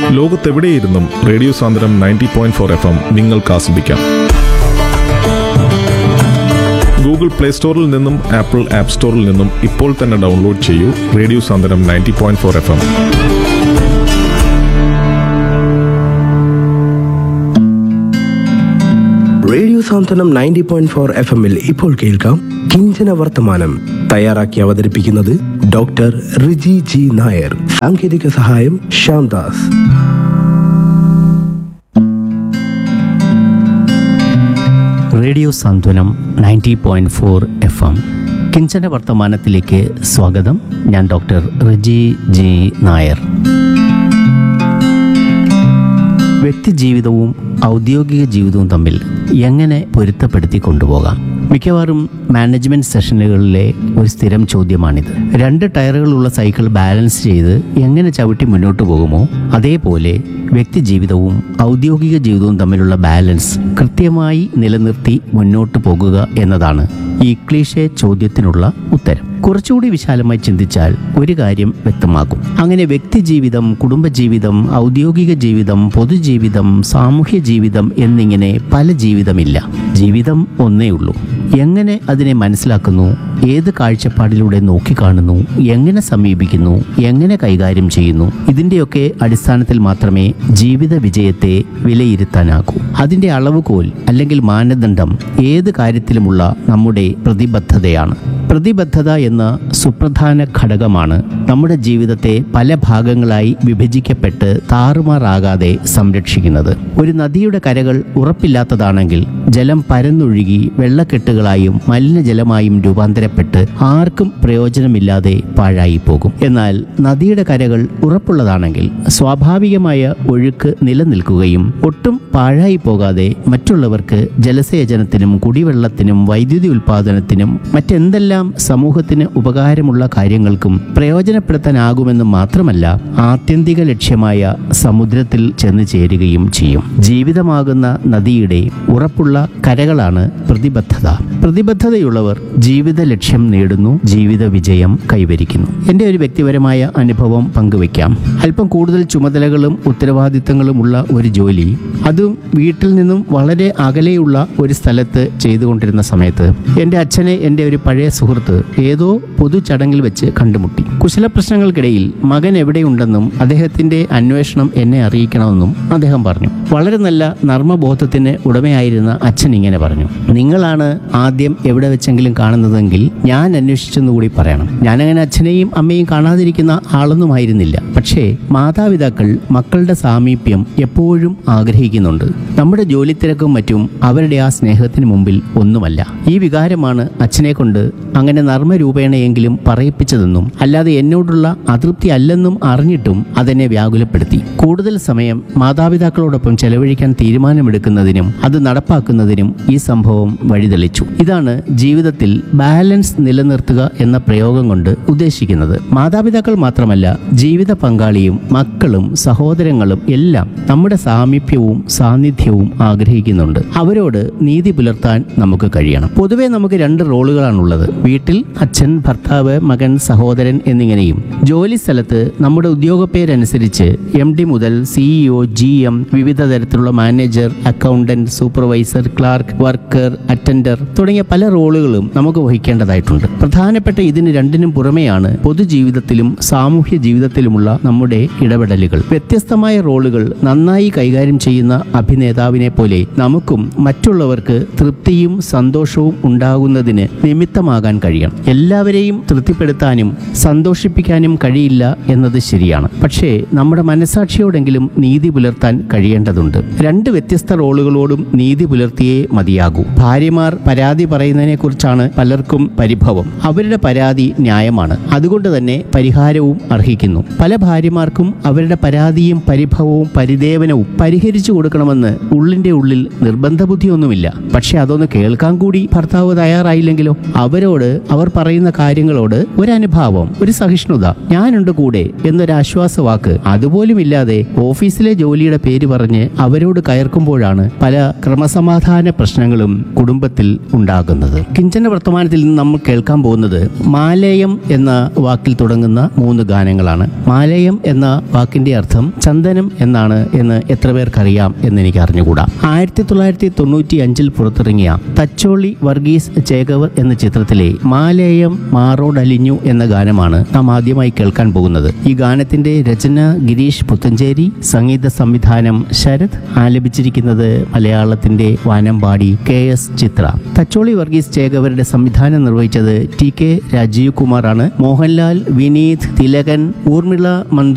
ലോകത്തെവിടെയിരുന്നും radio Sandram ninety point four F M നിങ്ങൾക്ക് ആസ്വദിക്കാം Google play സ്റ്റോറിൽ നിന്നും ആപ്പിൾ ആപ്പ് സ്റ്റോറിൽ നിന്നും ഇപ്പോൾ തന്നെ ഡൗൺലോഡ് ചെയ്യൂ radio Sandram ninety point four F M radio Santhwanam ninety point four F എമ്മിൽ ഇപ്പോൾ കേൾക്കാം കിഞ്ചന വർത്തമാനം തയ്യാറാക്കി അവതരിപ്പിക്കുന്നത് ഡോക്ടർ റിജി ജി നായർ സാങ്കേതിക സഹായം Shyamdas radio Santhwanam ninety point four F M കിഞ്ചന വർത്തമാനത്തിലേക്ക് സ്വാഗതം ഞാൻ ഡോക്ടർ റിജി ജി നായർ വ്യക്തിജീവിതവും ഔദ്യോഗിക ജീവിതവും തമ്മിൽ എങ്ങനെ പൊരുത്തപ്പെടുത്തി കൊണ്ടുപോകാം മിക്കവാറും മാനേജ്മെന്റ് സെഷനുകളിലെ ഒരു സ്ഥിരം ചോദ്യമാണിത് രണ്ട് ടയറുകളുള്ള സൈക്കിൾ ബാലൻസ് ചെയ്ത് എങ്ങനെ ചവിട്ടി മുന്നോട്ട് പോകുമോ അതേപോലെ വ്യക്തിജീവിതവും ഔദ്യോഗിക ജീവിതവും തമ്മിലുള്ള ബാലൻസ് കൃത്യമായി നിലനിർത്തി മുന്നോട്ട് പോകുക എന്നതാണ് ഈ ക്ലീഷേ ചോദ്യത്തിനുള്ള ഉത്തരം കുറച്ചുകൂടി വിശാലമായി ചിന്തിച്ചാൽ ഒരു കാര്യം വ്യക്തമാകും അങ്ങനെ വ്യക്തിജീവിതം കുടുംബജീവിതം ഔദ്യോഗിക ജീവിതം പൊതുജീവിതം സാമൂഹ്യ ജീവിതം എന്നിങ്ങനെ പല ജീവിതമില്ല ജീവിതം ഒന്നേ ഉള്ളൂ എങ്ങനെ അതിനെ മനസ്സിലാക്കുന്നു ഏത് കാഴ്ചപ്പാടിലൂടെ നോക്കിക്കാണുന്നു എങ്ങനെ സമീപിക്കുന്നു എങ്ങനെ കൈകാര്യം ചെയ്യുന്നു ഇതിൻ്റെയൊക്കെ അടിസ്ഥാനത്തിൽ മാത്രമേ ജീവിത വിജയത്തെ വിലയിരുത്താനാകൂ അതിൻ്റെ അളവുകോൽ അല്ലെങ്കിൽ മാനദണ്ഡം ഏത് കാര്യത്തിലുമുള്ള നമ്മുടെ പ്രതിബദ്ധതയാണ് പ്രതിബദ്ധത എന്ന സുപ്രധാന ഘടകമാണ് നമ്മുടെ ജീവിതത്തെ പല ഭാഗങ്ങളായി വിഭജിക്കപ്പെട്ട് താറുമാറാകാതെ സംരക്ഷിക്കുന്നത് ഒരു നദിയുടെ കരകൾ ഉറപ്പില്ലാത്തതാണെങ്കിൽ ജലം പരന്നൊഴുകി വെള്ളക്കെട്ടുകളായും മലിനജലമായും രൂപാന്തരപ്പെട്ട് ആർക്കും പ്രയോജനമില്ലാതെ പാഴായി പോകും എന്നാൽ നദിയുടെ കരകൾ ഉറപ്പുള്ളതാണെങ്കിൽ സ്വാഭാവികമായ ഒഴുക്ക് നിലനിൽക്കുകയും ഒട്ടും പാഴായി പോകാതെ മറ്റുള്ളവർക്ക് ജലസേചനത്തിനും കുടിവെള്ളത്തിനും വൈദ്യുതി ഉൽപാദനത്തിനും മറ്റെന്തെല്ലാം സമൂഹത്തിന് ഉപകാരമുള്ള കാര്യങ്ങൾക്കും പ്രയോജനപ്പെടുത്താനാകുമെന്ന് മാത്രമല്ല ആത്യന്തിക ലക്ഷ്യമായ സമുദ്രത്തിൽ ചെന്ന് ചേരുകയും ചെയ്യും ജീവിതമാകുന്ന നദിയുടെ ഉറപ്പുള്ള കരകളാണ് പ്രതിബദ്ധത പ്രതിബദ്ധതയുള്ളവർ ജീവിത ലക്ഷ്യം നേടുന്നു ജീവിത വിജയം കൈവരിക്കുന്നു എൻ്റെ ഒരു വ്യക്തിപരമായ അനുഭവം പങ്കുവയ്ക്കാം അല്പം കൂടുതൽ ചുമതലകളും ഉത്തരവാദിത്തങ്ങളുമുള്ള ഒരു ജോലി അതും വീട്ടിൽ നിന്നും വളരെ അകലെയുള്ള ഒരു സ്ഥലത്ത് ചെയ്തുകൊണ്ടിരുന്ന സമയത്ത് എൻ്റെ അച്ഛനെ എൻ്റെ ഒരു പഴയ സുഹൃത്ത് ഏതോ പൊതു ചടങ്ങിൽ വെച്ച് കണ്ടുമുട്ടി കുശല പ്രശ്നങ്ങൾക്കിടയിൽ മകൻ എവിടെയുണ്ടെന്നും അദ്ദേഹത്തിൻ്റെ അന്വേഷണം എന്നെ അറിയിക്കണമെന്നും അദ്ദേഹം പറഞ്ഞു വളരെ നല്ല നർമ്മബോധത്തിന് ഉടമയായിരുന്ന അച്ഛൻ ഇങ്ങനെ പറഞ്ഞു നിങ്ങളാണ് ആദ്യം എവിടെ വെച്ചെങ്കിലും കാണുന്നതെങ്കിൽ ഞാൻ അന്വേഷിച്ചെന്ന് കൂടി പറയണം ഞാനങ്ങനെ അച്ഛനെയും അമ്മയും കാണാതിരിക്കുന്ന ആളൊന്നുമായിരുന്നില്ല പക്ഷേ മാതാപിതാക്കൾ മക്കളുടെ സാമീപ്യം എപ്പോഴും ആഗ്രഹിക്കുന്നുണ്ട് നമ്മുടെ ജോലി തിരക്കും മറ്റും അവരുടെ ആ സ്നേഹത്തിന് മുമ്പിൽ ഒന്നുമല്ല ഈ വികാരമാണ് അച്ഛനെ കൊണ്ട് അങ്ങനെ നർമ്മരൂപേണയെങ്കിലും പറയിപ്പിച്ചതെന്നും അല്ലാതെ എന്നോടുള്ള അതൃപ്തി അല്ലെന്നും അറിഞ്ഞിട്ടും അതെന്നെ വ്യാകുലപ്പെടുത്തി കൂടുതൽ സമയം മാതാപിതാക്കളോടൊപ്പം ചെലവഴിക്കാൻ തീരുമാനമെടുക്കുന്നതിനും അത് നടപ്പാക്കുന്നതിനും ഈ സംഭവം വഴിതെളിച്ചു ഇതാണ് ജീവിതത്തിൽ ബാലൻസ് നിലനിർത്തുക എന്ന പ്രയോഗം കൊണ്ട് ഉദ്ദേശിക്കുന്നത് മാതാപിതാക്കൾ മാത്രമല്ല ജീവിത പങ്കാളിയും മക്കളും സഹോദരങ്ങളും എല്ലാം നമ്മുടെ സാമീപ്യവും സാന്നിധ്യവും ആഗ്രഹിക്കുന്നുണ്ട് അവരോട് നീതി പുലർത്താൻ നമുക്ക് കഴിയണം പൊതുവെ നമുക്ക് രണ്ട് റോളുകളാണുള്ളത് വീട്ടിൽ അച്ഛൻ ഭർത്താവ് മകൻ സഹോദരൻ എന്നിങ്ങനെയും ജോലി സ്ഥലത്ത് നമ്മുടെ ഉദ്യോഗപ്പേരനുസരിച്ച് എം ഡി മുതൽ സിഇഒ ജി എം വിവിധ തരത്തിലുള്ള manager accountant supervisor clerk worker attender തുടങ്ങിയ പല റോളുകളും നമുക്ക് വഹിക്കേണ്ടതായിട്ടുണ്ട് പ്രധാനപ്പെട്ട ഇതിന് രണ്ടിനും പുറമെയാണ് പൊതുജീവിതത്തിലും സാമൂഹ്യ ജീവിതത്തിലുമുള്ള നമ്മുടെ ഇടപെടലുകൾ വ്യത്യസ്തമായ റോളുകൾ നന്നായി കൈകാര്യം ചെയ്യുന്ന അഭിനേതാവിനെ പോലെ നമുക്കും മറ്റുള്ളവർക്ക് തൃപ്തിയും സന്തോഷവും ഉണ്ടാകുന്നതിന് നിമിത്തമാകാൻ കഴിയണം എല്ലാവരെയും തൃപ്തിപ്പെടുത്താനും സന്തോഷിപ്പിക്കാനും കഴിയില്ല എന്നത് ശരിയാണ് പക്ഷേ നമ്മുടെ മനസാക്ഷിയോടെങ്കിലും നീതി പുലർത്താൻ കഴിയേണ്ടതുണ്ട് രണ്ട് വ്യത്യസ്ത റോളുകളോടും നീതി പുലർത്തിയേ മതിയാകൂ ഭാര്യമാർ പരാതി പറയുന്നതിനെ കുറിച്ചാണ് പലർക്കും പരിഭവം അവരുടെ പരാതി ന്യായമാണ് അതുകൊണ്ട് തന്നെ പരിഹാരവും അർഹിക്കുന്നു പല ഭാര്യമാർക്കും അവരുടെ പരാതിയും പരിഭവവും പരിദേവനവും പരിഹരിച്ചു കൊടുക്കണമെന്ന് ഉള്ളിന്റെ ഉള്ളിൽ നിർബന്ധ ബുദ്ധിയൊന്നുമില്ല പക്ഷെ അതൊന്ന് കേൾക്കാൻ കൂടി ഭർത്താവ് തയ്യാറായില്ലെങ്കിലോ അവരോട് നമ്മളോട് അവർ പറയുന്ന കാര്യങ്ങളോട് ഒരു അനുഭാവം ഒരു സഹിഷ്ണുത ഞാനുണ്ട് കൂടെ എന്നൊരു ആശ്വാസവാക്ക് അതുപോലും ഇല്ലാതെ ഓഫീസിലെ ജോലിയുടെ പേര് പറഞ്ഞ് അവരോട് കയർക്കുമ്പോഴാണ് പല ക്രമസമാധാന പ്രശ്നങ്ങളും കുടുംബത്തിൽ ഉണ്ടാകുന്നത് കിഞ്ചന വർത്തമാനത്തിൽ നിന്ന് നമ്മൾ കേൾക്കാൻ പോകുന്നത് മാലേയം എന്ന വാക്കിൽ തുടങ്ങുന്ന മൂന്ന് ഗാനങ്ങളാണ് മാലേയം എന്ന വാക്കിന്റെ അർത്ഥം ചന്ദനം എന്നാണ് എന്ന് എത്ര പേർക്കറിയാം എന്ന് എനിക്ക് അറിഞ്ഞുകൂടാ ആയിരത്തി തൊള്ളായിരത്തി തൊണ്ണൂറ്റി അഞ്ചിൽ പുറത്തിറങ്ങിയ തച്ചോളി വർഗീസ് ചേകവർ എന്ന ചിത്രത്തിലെ മാലേയം മാറോടലിഞ്ഞു എന്ന ഗാനമാണ് നാം ആദ്യമായി കേൾക്കാൻ പോകുന്നത് ഈ ഗാനത്തിന്റെ രചന ഗിരീഷ് പുത്തഞ്ചേരി സംഗീത സംവിധാനം ശരത് ആലപിച്ചിരിക്കുന്നത് മലയാളത്തിന്റെ വാനമ്പാടി കെ എസ് ചിത്ര തച്ചോളി വർഗീസ് ചേകവരുടെ സംവിധാനം നിർവഹിച്ചത് ടി കെ രാജീവ് കുമാറാണ് മോഹൻലാൽ വിനീത് തിലകൻ ഊർമിള മന്ദു